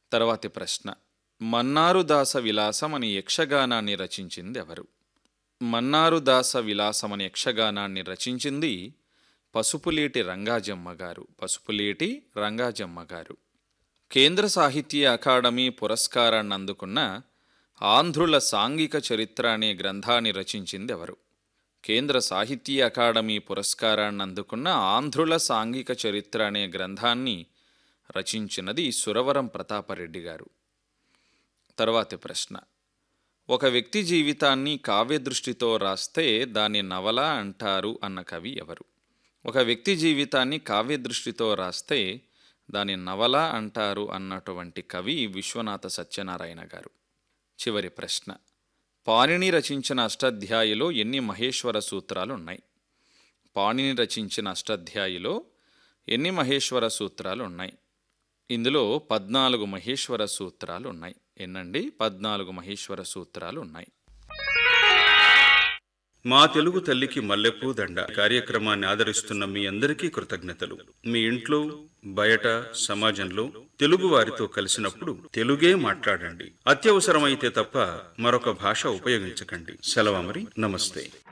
తర్వాతి ప్రశ్న మన్నారు దాస విలాసం అని యక్షగానాన్ని రచించింది ఎవరు మన్నారు దాస విలాసం అనే యక్షగానాన్ని రచించింది పసుపులేటి రంగాజమ్మ గారు పసుపులేటి రంగాజమ్మ గారు కేంద్ర సాహిత్య అకాడమీ పురస్కారాన్ని అందుకున్న ఆంధ్రుల సాంఘిక చరిత్ర అనే గ్రంథాన్ని రచించింది ఎవరు కేంద్ర సాహిత్య అకాడమీ పురస్కారాన్ని అందుకున్న ఆంధ్రుల సాంఘిక చరిత్ర అనే గ్రంథాన్ని రచించినది సురవరం ప్రతాపరెడ్డి గారు తర్వాతి ప్రశ్న ఒక వ్యక్తి జీవితాన్ని కావ్య దృష్టితో రాస్తే దాన్ని నవల అంటారు అన్న కవి ఎవరు ఒక వ్యక్తి జీవితాన్ని కావ్య దృష్టితో రాస్తే దాని నవల అంటారు అన్నటువంటి కవి విశ్వనాథ సత్యనారాయణ గారు చివరి ప్రశ్న పాణిని రచించిన అష్టాధ్యాయిలో ఎన్ని మహేశ్వర సూత్రాలు ఉన్నాయి పాణిని రచించిన అష్టాధ్యాయిలో ఎన్ని మహేశ్వర సూత్రాలు ఉన్నాయి ఇందులో పద్నాలుగు మహేశ్వర సూత్రాలు ఉన్నాయి ఎన్నండి పద్నాలుగు మహేశ్వర సూత్రాలు ఉన్నాయి మా తెలుగు తల్లికి మల్లెపూ దండ కార్యక్రమాన్ని ఆదరిస్తున్న మీ అందరికీ కృతజ్ఞతలు మీ ఇంట్లో బయట సమాజంలో తెలుగు వారితో కలిసినప్పుడు తెలుగే మాట్లాడండి అత్యవసరమైతే తప్ప మరొక భాష ఉపయోగించకండి సెలవు మరి నమస్తే